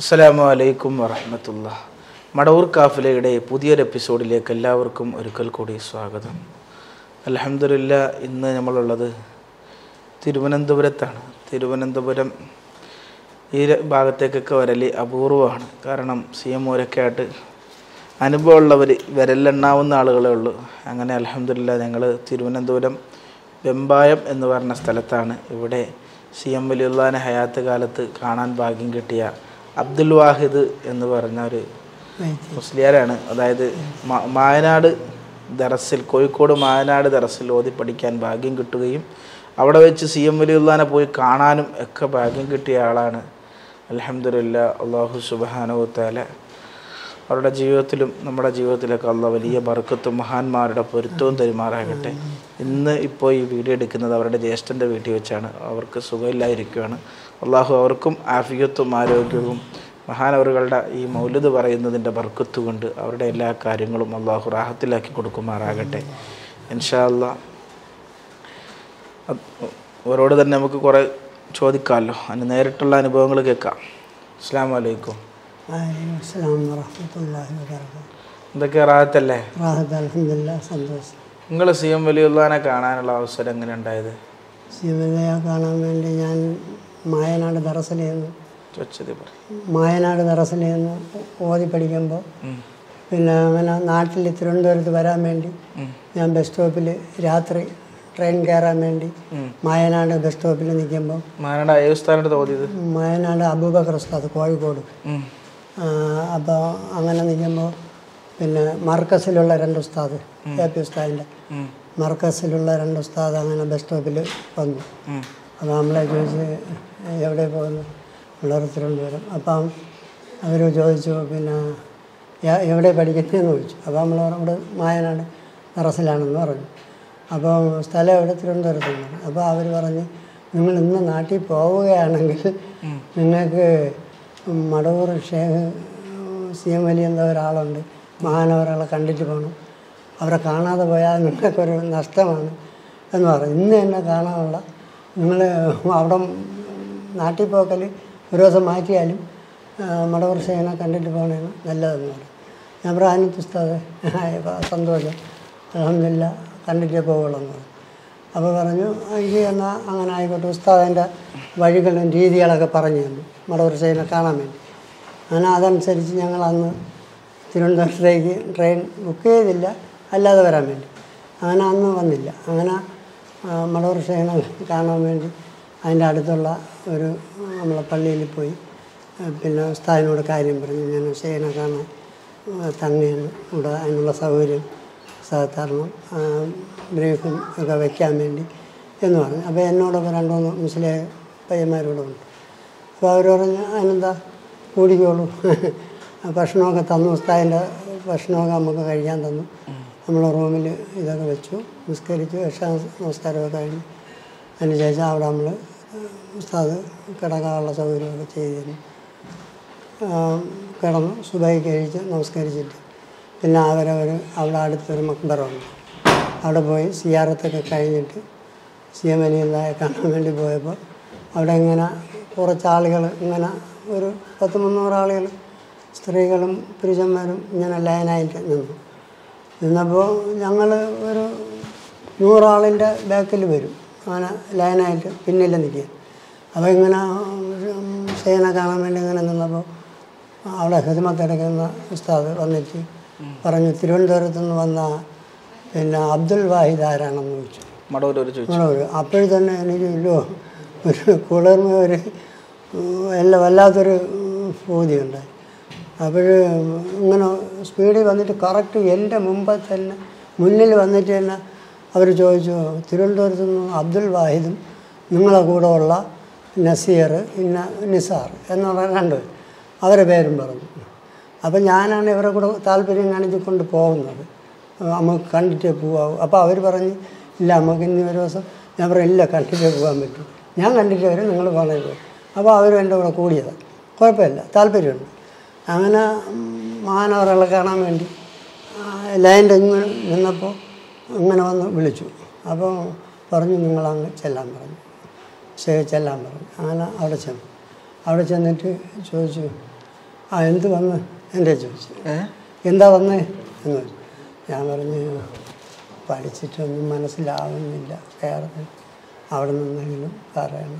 അസ്സലാമു അലൈക്കും വറഹമത്തുള്ള മടവൂർ കാഫിലയുടെ പുതിയൊരു എപ്പിസോഡിലേക്ക് എല്ലാവർക്കും ഒരിക്കൽ കൂടി സ്വാഗതം അലഹമില്ല ഇന്ന് നമ്മളുള്ളത് തിരുവനന്തപുരത്താണ് തിരുവനന്തപുരം ഈ ര- ഭാഗത്തേക്കൊക്കെ വരല് അപൂർവമാണ് കാരണം സി എം ഓരൊക്കെ ആയിട്ട് അനുഭവമുള്ളവർ വിരലെണ്ണാവുന്ന ആളുകളേ ഉള്ളൂ അങ്ങനെ അലഹമില്ല ഞങ്ങൾ തിരുവനന്തപുരം വെമ്പായം എന്ന് പറഞ്ഞ സ്ഥലത്താണ് ഇവിടെ സി എം വലിയുള്ളാനെ ഹയാത്ത് കാലത്ത് കാണാൻ ഭാഗ്യം കിട്ടിയ അബ്ദുൽ വാഹിദ് എന്ന് പറഞ്ഞ ഒരു മുസ്ലിയാരാണ് അതായത് മ- മായനാട് ദറസിൽ കോഴിക്കോട് മായനാട് ദറസിൽ ഓതി പഠിക്കാൻ ഭാഗ്യം കിട്ടുകയും അവിടെ വെച്ച് സി എം വലിയുള്ളാനെ പോയി കാണാനും ഒക്കെ ഭാഗ്യം കിട്ടിയ ആളാണ് അലഹമില്ല അള്ളാഹു സുബാനുത്താല അവരുടെ ജീവിതത്തിലും നമ്മുടെ ജീവിതത്തിലൊക്കെ അള്ള വലിയ ബർക്കത്തും മഹാന്മാരുടെ പൊരുത്തവും തരുമാറാകട്ടെ ഇന്ന് ഇപ്പോൾ ഈ വീഡിയോ എടുക്കുന്നത് അവരുടെ ജ്യേഷ്ഠൻ്റെ വീട്ടിൽ വെച്ചാണ് അവർക്ക് സുഖമില്ലായിരിക്കുകയാണ് അള്ളാഹു അവർക്കും ആഫിയത്തും ആരോഗ്യവും മഹാനവറുകളുടെ ഈ മൗലിദ് പറയുന്നതിൻ്റെ ബർക്കത്ത് കൊണ്ട് അവരുടെ എല്ലാ കാര്യങ്ങളും അള്ളാഹു റാഹത്തിലാക്കി കൊടുക്കുമാറാകട്ടെ ഇൻഷാ അല്ലാ അത് അവരോട് തന്നെ നമുക്ക് കുറേ ചോദിക്കാമല്ലോ അതിന് നേരിട്ടുള്ള അനുഭവങ്ങൾ കേൾക്കാം അസ്സാം വലൈക്കും വലൈക്കും അസ്സലാം വറഹ്മത്തുള്ളാഹി വബറകാതുഹു എന്തൊക്കെ റാഹത്തല്ലേ റാഹത്ത് അൽഹംദുലില്ലാ സന്തോഷം നിങ്ങൾ സി എം വലിയുള്ളാനെ കാണാനുള്ള അവസരം എങ്ങനെ ഉണ്ടായത് ശിവതയെ കാണാൻ വേണ്ടി ഞാൻ മായനാട് ദറസിൽ നിന്ന് ചോദിച്ചത് പറയും മായനാട് ദറസിൽ നിന്ന് ഓതി പഠിക്കുമ്പോൾ പിന്നെ അങ്ങനെ നാട്ടിൽ തിരുവനന്തപുരത്ത് വരാൻ വേണ്ടി ഞാൻ ബസ് സ്റ്റോപ്പിൽ രാത്രി ട്രെയിൻ കയറാൻ വേണ്ടി മായനാട് ബസ് സ്റ്റോപ്പിൽ നിൽക്കുമ്പോൾ മാനയുടെ അയ്യസ്ഥാനത്ത് തോന്നിയത് മായനാട് അബൂബക്കർ ഉസ്താദ് കോഴിക്കോട് അപ്പോൾ അങ്ങനെ നിൽക്കുമ്പോൾ പിന്നെ മർക്കസിലുള്ള രണ്ട് ഉസ്താദ് എ പി ഉസ്താദിൻ്റെ മർക്കസിലുള്ള രണ്ട് ഉസ്താദ് അങ്ങനെ ബസ് സ്റ്റോപ്പിൽ വന്നു അപ്പോൾ നമ്മളെ ചോദിച്ച് എവിടെ പോകുന്നു ഉള്ളവർ തിരുവനന്തപുരം അപ്പം അവർ ചോദിച്ചു പിന്നെ "എ- എവിടെ പഠിക്കുന്നതെന്ന് ചോദിച്ചു അപ്പോൾ നമ്മൾ പറഞ്ഞു, ഇവിടെ മായനാട് തറസിലാണെന്ന് പറഞ്ഞു അപ്പോൾ സ്ഥലം എവിടെ തിരുവനന്തപുരത്തെന്ന് പറഞ്ഞു അപ്പോൾ അവർ പറഞ്ഞ് നിങ്ങൾ ഇന്ന് നാട്ടിൽ പോവുകയാണെങ്കിൽ നിങ്ങൾക്ക് മടവൂർ ഷേഖ് സി എം വലിയ എന്തോ ഒരാളുണ്ട് മഹാനവറുകളെ കണ്ടിട്ട് പോകണം അവരെ കാണാതെ പോയാൽ നിങ്ങൾക്കൊരു നഷ്ടമാണ് എന്ന് പറഞ്ഞു ഇന്ന് തന്നെ കാണാനുള്ള നിങ്ങൾ അവിടെ നാട്ടിൽ പോക്കൽ ഒരു ദിവസം മാറ്റിയാലും ആ, മടവൂർ ഷേഖിനെ കണ്ടിട്ട് പോകണേന്ന് നല്ലതെന്ന് പറഞ്ഞു ഞാൻ പറഞ്ഞു അതിന് ഉസ്താദ് സന്തോഷം അലഹമില്ല കണ്ടിട്ടേ പോവുള്ളൂ എന്ന് പറഞ്ഞു അപ്പോൾ പറഞ്ഞു എനിക്ക് എന്നാൽ അങ്ങനെ ആയിക്കോട്ടെ ഉസ്താദിൻ്റെ വഴികളും രീതികളൊക്കെ പറഞ്ഞു തന്നു മടവൂർ ഷേഖിനെ കാണാൻ വേണ്ടി അങ്ങനെ അതനുസരിച്ച് ഞങ്ങൾ അന്ന് തിരുവനന്തപുരത്തേക്ക് ട്രെയിൻ ബുക്ക് ചെയ്തില്ല അല്ലാതെ വരാൻ വേണ്ടി അങ്ങനെ അന്ന് വന്നില്ല അങ്ങനെ ആ, മടവൂർ ഷേഖിനെ കാണാൻ വേണ്ടി അതിൻ്റെ അടുത്തുള്ള ഒരു നമ്മളെ പള്ളിയിൽ പോയി ആ, പിന്നെ ഉസ്താദിനോട് കാര്യം പറഞ്ഞു ഞാൻ ഷേഖിനെ കാണാൻ ആ, തങ്ങയാണ് ഇവിടെ അതിനുള്ള സൗകര്യം ഉസ്താദ് തരണം ആ, ബ്രീഫും ഒക്കെ വെക്കാൻ വേണ്ടി എന്ന് പറഞ്ഞു അപ്പോൾ എന്നോടൊപ്പം രണ്ടു മൂന്ന് മുസ്ലിം പയ്യന്മാരോടും ഉണ്ട് അപ്പോൾ അവർ പറഞ്ഞു അതിനെന്താ കൂടിക്കോളൂ ഭക്ഷണമൊക്കെ തന്നു ഉസ്താദിൻ്റെ ഭക്ഷണമൊക്കെ നമുക്ക് കഴിക്കാൻ തന്നു നമ്മൾ റൂമിൽ ഇതൊക്കെ വെച്ചു നിസ്കരിച്ചു രക്ഷാ നമസ്കാരമൊക്കെ കഴിഞ്ഞ് അതിന് ശേഷം അവിടെ നമ്മൾ ഉസ്താദ് കിടക്കാനുള്ള സൗകര്യമൊക്കെ ചെയ്തു തന്നു ആ, കിടന്നു സുബൈ കഴിച്ച് നമസ്കരിച്ചിട്ട് പിന്നെ അവരവർ അവിടെ അടുത്തൊരു മക്ബറുണ്ട് അവിടെ പോയി സിയാറത്തൊക്കെ കഴിഞ്ഞിട്ട് സി എം അലിയുള്ളയെ കാണാൻ വേണ്ടി പോയപ്പോൾ അവിടെ ഇങ്ങനെ കുറച്ച് ആളുകൾ ഇങ്ങനെ ഒരു പത്ത് മുന്നൂറ് ആളുകൾ സ്ത്രീകളും പുരുഷന്മാരും ഇങ്ങനെ ലൈനായിട്ട് നിന്നു നിന്നപ്പോൾ ഞങ്ങൾ ഒരു നൂറാളിൻ്റെ ബാക്കിൽ വരും അങ്ങനെ ലൈനായിട്ട് പിന്നിൽ നിൽക്കുക അപ്പോൾ ഇങ്ങനെ സേന കാണാൻ വേണ്ടി ഇങ്ങനെ നിന്നപ്പോൾ അവിടെ ഹിദ്മത്തെടുക്കുന്ന ഉസ്താദ് വന്നിട്ട് പറഞ്ഞു തിരുവനന്തപുരത്ത് നിന്ന് വന്ന പിന്നെ അബ്ദുൽ വാഹിദ് ആരാണെന്ന് ചോദിച്ചു മടവൂർ ഒരു ചോദിച്ചു നമ്മളൊരു അപ്പോൾ തന്നെ എനിക്ക് ഇല്ലോ ഒരു കുളിർമ ഒരു ഉം, എല്ലാം വല്ലാത്തൊരു ബോധ്യമുണ്ടായി അപ്പോൾ ഇങ്ങനെ സ്പീഡിൽ വന്നിട്ട് കറക്റ്റ് എൻ്റെ മുമ്പ് തന്നെ മുന്നിൽ വന്നിട്ട് തന്നെ അവർ ചോദിച്ചു തിരുവനന്തപുരത്ത് നിന്ന് അബ്ദുൽ വാഹിദും നിങ്ങളെ കൂടെ ഉള്ള നസീർ ഇന്ന നിസാർ എന്നുള്ള രണ്ട് പേര്. അവരെ പേരും പറഞ്ഞു അപ്പം ഞാനാണ് ഇവരെ കൂടെ താല്പര്യം കാണിച്ച് കൊണ്ട് പോകുന്നത് നമുക്ക് കണ്ടിട്ടേ പോവാവൂ അപ്പോൾ അവർ പറഞ്ഞ് ഇല്ല നമുക്ക് ഇനി ഒരു ദിവസം ഞാൻ പറഞ്ഞു ഇല്ല കണ്ടിട്ടേ പോകാൻ പറ്റും ഞാൻ കണ്ടിട്ട് വരും നിങ്ങൾ പോകണേ പോയി അപ്പോൾ അവരും എൻ്റെ കൂടെ കൂടിയതാണ് കുഴപ്പമില്ല താല്പര്യമുണ്ട് അങ്ങനെ മഹാനവറുകളെ കാണാൻ വേണ്ടി ലൈൻ്റെ ഇങ്ങനെ നിന്നപ്പോൾ ഇങ്ങനെ വന്ന് വിളിച്ചു അപ്പോൾ പറഞ്ഞു നിങ്ങളങ്ങ് ചെല്ലാൻ പറഞ്ഞു ശരി ചെല്ലാൻ പറഞ്ഞു അങ്ങനെ അവിടെ ചെന്നു അവിടെ ചെന്നിട്ട് ചോദിച്ചു ആ എന്ത് വന്ന് എൻ്റെ ചോദിച്ചു ഏ എന്താ വന്നേ എന്ന് ചോദിച്ചു ഞാൻ പറഞ്ഞു പഠിച്ചിട്ടൊന്നും മനസ്സിലാവുന്നില്ല വേറെ അവിടെ നിന്നെങ്കിലും പറയണം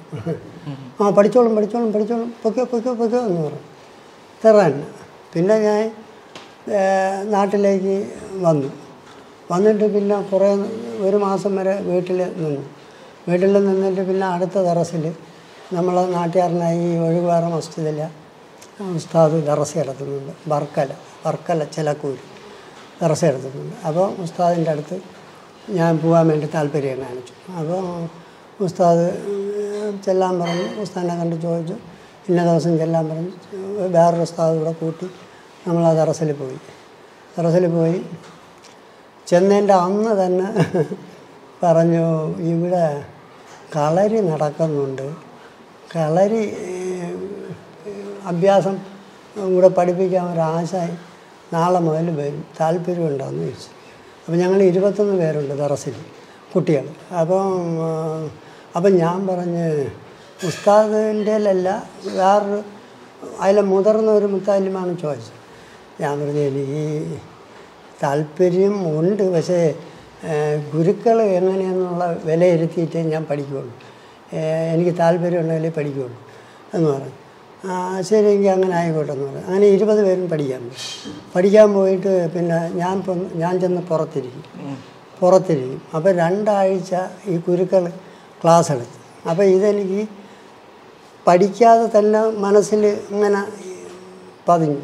ആ പഠിച്ചോളും പഠിച്ചോളും പഠിച്ചോളും പൊക്കോ പൊക്കോ പൊക്കോ എന്ന് പറഞ്ഞു തരാൻ പിന്നെ ഞാൻ ഏ, നാട്ടിലേക്ക് വന്നു വന്നിട്ട് പിന്നെ കുറേ ഒരു മാസം വരെ വീട്ടിൽ നിന്നു വീട്ടിൽ നിന്നിട്ട് പിന്നെ അടുത്ത ദറസിൽ നമ്മളെ നാട്ടുകാരനായി ഈ ഒഴുകുവാറ മസ്ജിദില്ല ഉസ്താദ് ദറസ നടത്തുന്നുണ്ട് വർക്കല വർക്കല ചിലക്കൂര് ദറസ നടത്തുന്നുണ്ട് അപ്പോൾ ഉസ്താദിൻ്റെ അടുത്ത് ഞാൻ പോകാൻ വേണ്ടി താല്പര്യം കാണിച്ചു അപ്പോൾ ഉസ്താദ് ഉം, ചെല്ലാൻ പറഞ്ഞു ഉസ്താദിനെ കണ്ട് ചോദിച്ചു ഇന്ന ദിവസം ചെല്ലാൻ പറഞ്ഞു വേറൊരു ഉസ്താദ് കൂടെ കൂട്ടി നമ്മൾ ആ ദറസിൽ പോയി ദറസിൽ പോയി ചെന്നതിൻ്റെ അന്ന് തന്നെ പറഞ്ഞു ഇവിടെ കളരി നടക്കുന്നുണ്ട് കളരി ഏഹ്, അഭ്യാസം കൂടെ പഠിപ്പിക്കാൻ ഒരാശ നാളെ മുതൽ വരും താല്പര്യമുണ്ടോയെന്ന് ചോദിച്ചു അപ്പോൾ ഞങ്ങൾ ഇരുപത്തൊന്ന് പേരുണ്ട് ദറസിൽ കുട്ടികൾ അപ്പം ആ, അപ്പം ഞാൻ പറഞ്ഞ് ഉസ്താദിൻ്റെയിലല്ല വേറൊരു അതിലെ മുതിർന്ന ഒരു മുത്താലിമാണ് ചോദിച്ചത് ഞാൻ പറഞ്ഞു എനിക്ക് താല്പര്യം ഉണ്ട് പക്ഷേ ഗുരുക്കൾ എങ്ങനെയെന്നുള്ള വിലയിരുത്തിയിട്ടേ ഞാൻ പഠിക്കുകയുള്ളൂ ഏഹ് എനിക്ക് താല്പര്യം ഉണ്ടെങ്കിലേ പഠിക്കുകയുള്ളൂ എന്ന് പറഞ്ഞു ആ ശരി എങ്കിൽ അങ്ങനെ ആയിക്കോട്ടെ എന്ന് പറഞ്ഞു അങ്ങനെ ഇരുപത് പേരും പഠിക്കാൻ പോയി പഠിക്കാൻ പോയിട്ട് പിന്നെ ഞാൻ ഇപ്പം ഞാൻ ചെന്ന് പുറത്തിരിക്കും പുറത്തിരിക്കും അപ്പോൾ രണ്ടാഴ്ച ഈ ഗുരുക്കൾ ക്ലാസ് എടുത്തു അപ്പോൾ ഇതെനിക്ക് പഠിക്കാതെ തന്നെ മനസ്സിൽ ഇങ്ങനെ പതിഞ്ഞു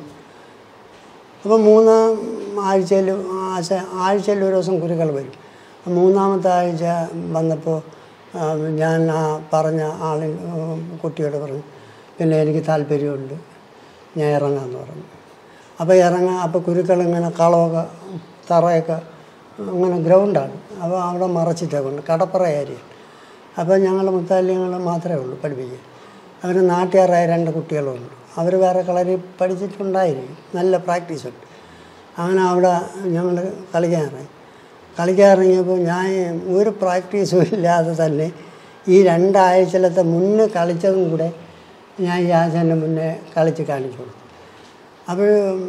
അപ്പോൾ മൂന്നാം ആഴ്ചയിൽ ആഴ്ച ആഴ്ചയിൽ ഒരു ദിവസം കുരുക്കൾ വരും മൂന്നാമത്തെ ആഴ്ച വന്നപ്പോൾ ആ, ഞാൻ ആ പറഞ്ഞ ആളിൽ ഉം, കുട്ടിയോട് പറഞ്ഞു പിന്നെ എനിക്ക് താല്പര്യമുണ്ട് ഞാൻ ഇറങ്ങാമെന്ന് പറഞ്ഞു അപ്പോൾ ഇറങ്ങാം അപ്പോൾ കുരുക്കൾ ഇങ്ങനെ കളമൊക്കെ തറയൊക്കെ അങ്ങനെ ഗ്രൗണ്ടാണ് അപ്പോൾ അവിടെ മറച്ചിട്ടേക്കൊണ്ട് കടപ്പുറ ഏരിയ അപ്പോൾ ഞങ്ങൾ മുത്താലിങ്ങൾ മാത്രമേ ഉള്ളൂ പഠിപ്പിക്കുക അവർ നാട്ടുകാരായ രണ്ട് കുട്ടികളുണ്ട് അവർ വേറെ കളരി പഠിച്ചിട്ടുണ്ടായിരിക്കും നല്ല പ്രാക്ടീസ് ഉണ്ട് അങ്ങനെ അവിടെ ഞങ്ങൾ കളിക്കാൻ ഇറങ്ങി കളിക്കാൻ ഇറങ്ങിയപ്പോൾ ഞാൻ ഒരു പ്രാക്ടീസും ഇല്ലാതെ തന്നെ ഈ രണ്ടാഴ്ചയിലത്തെ മുന്നേ കളിച്ചതും കൂടെ ഞാൻ ഈ ആശാൻ്റെ മുന്നേ കളിച്ച് കാണിച്ചു കൊടുത്തു അപ്പോൾ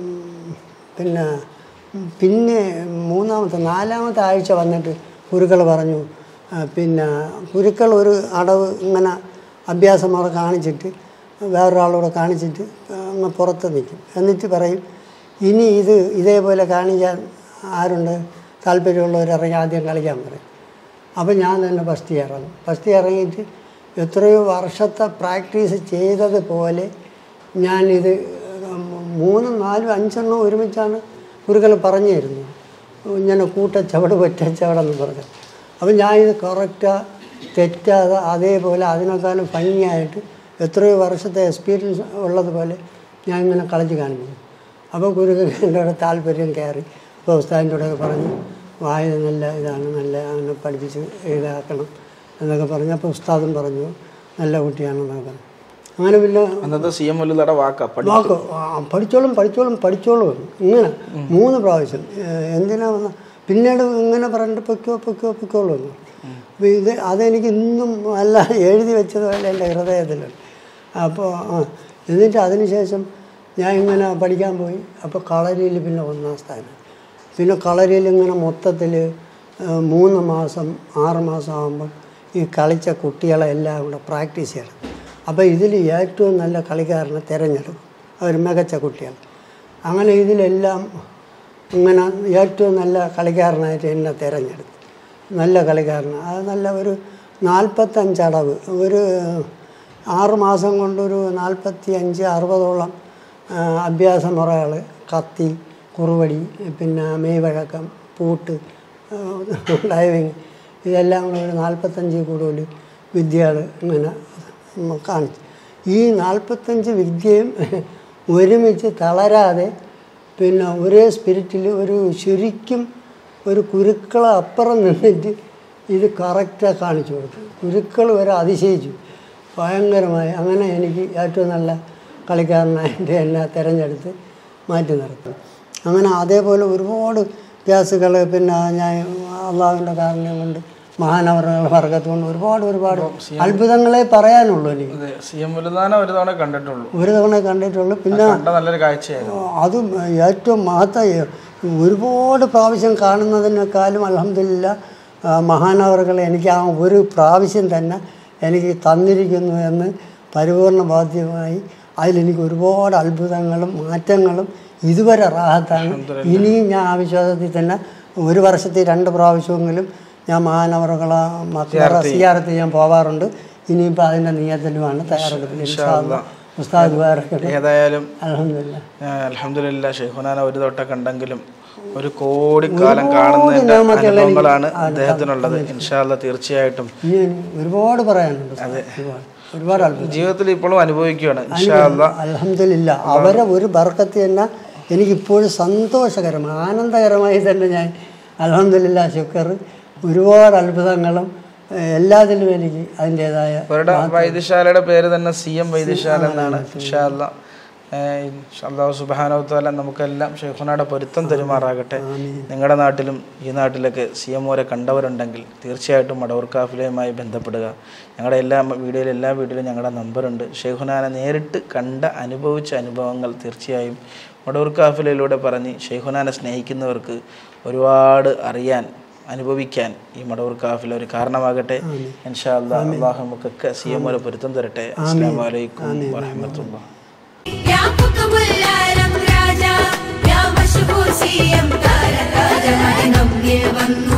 പിന്നെ പിന്നെ മൂന്നാമത്തെ നാലാമത്തെ ആഴ്ച വന്നിട്ട് കുരുക്കൾ പറഞ്ഞു ആ, പിന്നെ കുരുക്കൾ ഒരു അടവ് ഇങ്ങനെ അഭ്യാസം അവിടെ കാണിച്ചിട്ട് വേറൊരാളോട് കാണിച്ചിട്ട് അങ്ങ് പുറത്ത് നിൽക്കും എന്നിട്ട് പറയും ഇനി ഇത് ഇതേപോലെ കാണിക്കാൻ ആരുണ്ട് താല്പര്യമുള്ളവരിറങ്ങി ആദ്യം കളിക്കാൻ പറയും അപ്പോൾ ഞാൻ തന്നെ ഫസ്റ്റ് ഇറങ്ങും ഫസ്റ്റ് ഇറങ്ങിയിട്ട് എത്രയോ വർഷത്തെ പ്രാക്ടീസ് ചെയ്തതുപോലെ ഞാനിത് മൂന്നും നാലും അഞ്ചെണ്ണം ഒരുമിച്ചാണ് ഗുരുക്കൾ പറഞ്ഞു തരുന്നത് ഇങ്ങനെ കൂട്ടച്ചവട് പറ്റച്ചവടെന്ന് പറഞ്ഞു അപ്പം ഞാൻ ഇത് കറക്റ്റാ തെറ്റാതെ അതേപോലെ അതിനേക്കാളും ഭംഗിയായിട്ട് എത്രയോ വർഷത്തെ എക്സ്പീരിയൻസ് ഉള്ളതുപോലെ ഞാൻ ഇങ്ങനെ കളിച്ച് കാണിക്കുന്നു അപ്പോൾ ഗുരുക്കൾക്ക് എൻ്റെ കൂടെ താല്പര്യം കയറി അപ്പോൾ ഉസ്താദിൻ്റെ കൂടെ പറഞ്ഞു വായ നല്ല ഇതാണ് നല്ല അങ്ങനെ പഠിപ്പിച്ച് ഇതാക്കണം എന്നൊക്കെ പറഞ്ഞു അപ്പോൾ ഉസ്താദും പറഞ്ഞു നല്ല കുട്ടിയാണെന്നൊക്കെ പറഞ്ഞു അങ്ങനെ പിന്നെ അന്നത്തെ സി എം വലുതയുടെ വാക്കാ പഠി വാക്ക് ആ, പഠിച്ചോളും പഠിച്ചോളും പഠിച്ചോളും എന്ന്. ഇങ്ങനെ മൂന്ന് പ്രാവശ്യം ഏഹ്, എന്തിനാ വന്ന പിന്നീട് ഇങ്ങനെ പറഞ്ഞിട്ട് പൊയ്ക്കോ പൊയ്ക്കോ പൊയ്ക്കോളൂ എന്ന് അപ്പോൾ ഇത് അതെനിക്ക് ഇന്നും അല്ല എഴുതി വെച്ചതുപോലെ എൻ്റെ ഹൃദയത്തിലുണ്ട് അപ്പോൾ ആ എന്നിട്ട് അതിനുശേഷം ഞാൻ ഇങ്ങനെ പഠിക്കാൻ പോയി അപ്പോൾ കളരിയിൽ പിന്നെ ഒന്നാം സ്ഥാനം പിന്നെ കളരിയിൽ ഇങ്ങനെ മൊത്തത്തിൽ മൂന്ന് മാസം ആറ് മാസം ആകുമ്പം ഈ കളിച്ച കുട്ടികളെ എല്ലാം കൂടെ പ്രാക്ടീസ് ചെയ്യണം അപ്പോൾ ഇതിൽ ഏറ്റവും നല്ല കളിക്കാരനെ തിരഞ്ഞെടുക്കും അവർ മികച്ച കുട്ടികൾ അങ്ങനെ ഇതിലെല്ലാം ഇങ്ങനെ ഏറ്റവും നല്ല കളിക്കാരനായിട്ട് എന്നെ തിരഞ്ഞെടുത്തു നല്ല കളിക്കാരൻ അത് നല്ല ഒരു നാൽപ്പത്തഞ്ച് അടവ് ഒരു ആറ് മാസം കൊണ്ടൊരു നാൽപ്പത്തി അഞ്ച് അറുപതോളം ആ, അഭ്യാസ മുറകൾ കത്തി കുറുവടി പിന്നെ മെയ്വഴക്കം പൂട്ട് ആ, ഡൈവിങ് ഇതെല്ലാം കൂടെ ഒരു നാൽപ്പത്തഞ്ച് കൂടുതൽ വിദ്യകൾ ഇങ്ങനെ ഉം കാണിച്ചു ഈ നാൽപ്പത്തഞ്ച് വിദ്യയും ഒരുമിച്ച് തളരാതെ പിന്നെ ഒരേ സ്പിരിറ്റിൽ ഒരു ശരിക്കും ഒരു കുരുക്കളെ അപ്പുറം നിന്നിട്ട് ഇത് കറക്റ്റായി കാണിച്ചു കൊടുത്തു കുരുക്കൾ വരെ അതിശയിച്ചു ഭയങ്കരമായി അങ്ങനെ എനിക്ക് ഏറ്റവും നല്ല കളിക്കാരനായിട്ട് എന്നെ തിരഞ്ഞെടുത്ത് മാറ്റി നിർത്തി അങ്ങനെ അതേപോലെ ഒരുപാട് ഗ്യാസുകൾ പിന്നെ ഞാൻ അള്ളാഹുവിൻ്റെ കാരണങ്ങൾ കൊണ്ട് മഹാനവറുകളുടെ വർഗത്തുകൊണ്ട് ഒരുപാട് ഒരുപാട് അത്ഭുതങ്ങളെ പറയാനുള്ളൂ എനിക്ക് അതെ സി എം മുലുദാന ഒരു തവണ കണ്ടിട്ടുള്ളൂ ഒരു തവണ കണ്ടിട്ടുള്ളൂ പിന്നെ കണ്ട നല്ലൊരു കാഴ്ചയായിരുന്നു അതും ഏറ്റവും മഹത്ത ഒരുപാട് പ്രാവശ്യം കാണുന്നതിനേക്കാളും അലഹമില്ല മഹാനവറുകൾ എനിക്ക് ആ ഒരു പ്രാവശ്യം തന്നെ എനിക്ക് തന്നിരിക്കുന്നു എന്ന് പരിപൂർണ ബാധ്യമായി അതിലെനിക്ക് ഒരുപാട് അത്ഭുതങ്ങളും മാറ്റങ്ങളും ഇതുവരെ റാഹത്താണ് ഇനിയും ഞാൻ ആ വിശ്വാസത്തിൽ തന്നെ ഒരു വർഷത്തിൽ രണ്ട് പ്രാവശ്യമെങ്കിലും ഞാൻ മഹാനവറുകളെ മക്കളെ സിയാറത്ത് ചെയ്യാൻ പോവാറുണ്ട് ഇനിയിപ്പോൾ അതിൻ്റെ നിയത്തിലുമാണ് തയ്യാറെടുപ്പിൽ ഇൻഷാ അല്ലാ. ഉസ്താദ് വേറെ ഏതായാലും അലഹമില്ല അലഹമില്ല ഷെയ്ഖുനാന ഒരു തൊട്ട കണ്ടെങ്കിലും ഒരു കോടി കാലം കാണുന്നതിന്റെ അനുഭവങ്ങളാണ് അദ്ദേഹത്തിനുള്ളത് ഇൻഷാല്ല തീർച്ചയായിട്ടും ഇനി ഒരുപാട് പറയാനുണ്ട് ഉസ്താദ്. ഒരുപാട് ഒരുപാട് അത്ഭുതം ജീവിതത്തിൽ ഇപ്പോഴും അനുഭവിക്കുകയാണ് ഇൻഷാല്ല അലഹമില്ല അവരെ ഒരു ബർക്കത്ത് തന്നെ എനിക്കിപ്പോഴും സന്തോഷകരമാണ് ആനന്ദകരമായി തന്നെ ഞാൻ അലഹമില്ല ശുക്കർ ഒരുപാട് അത്ഭുതങ്ങളും ഏഹ്, എല്ലാത്തിലും എനിക്ക് അതിൻ്റെതായ അവരുടെ വൈദ്യശാലയുടെ പേര് തന്നെ സി എം വൈദ്യശാല എന്നാണ് ഇൻഷാല്ല അള്ളാഹു സുബാനവത്താല നമുക്കെല്ലാം ഷെയ്ഖുനയുടെ പൊരുത്തം തെരുമാറാകട്ടെ നിങ്ങളുടെ നാട്ടിലും ഈ നാട്ടിലൊക്കെ സി എം ഓരെ കണ്ടവരുണ്ടെങ്കിൽ തീർച്ചയായിട്ടും മടവൂർ കാഫിലയുമായി ബന്ധപ്പെടുക ഞങ്ങളുടെ എല്ലാ വീഡിയോയിലും എല്ലാ വീഡിയോയിലും ഞങ്ങളുടെ നമ്പറുണ്ട് ഷെയ്ഖുനാനെ നേരിട്ട് കണ്ട അനുഭവിച്ച അനുഭവങ്ങൾ തീർച്ചയായും മടവൂർ കാഫിലയിലൂടെ പറഞ്ഞ് ഷെയ്ഖുനാനെ സ്നേഹിക്കുന്നവർക്ക് ഒരുപാട് അറിയാൻ അനുഭവിക്കാൻ ഈ മടവൂർ കാഫിൽ ഒരു കാരണമാകട്ടെ ഇൻഷാ അല്ലാ അള്ളാഹു നമുക്കൊക്കെ സി എം ഓരെ പൊരുത്തം തരട്ടെ അസ്സാം വലൈക്കും വാഹമത്തുള്ള يا قطب العالم راجا يا مشهور سي ام تارك راجا മനം വന്നു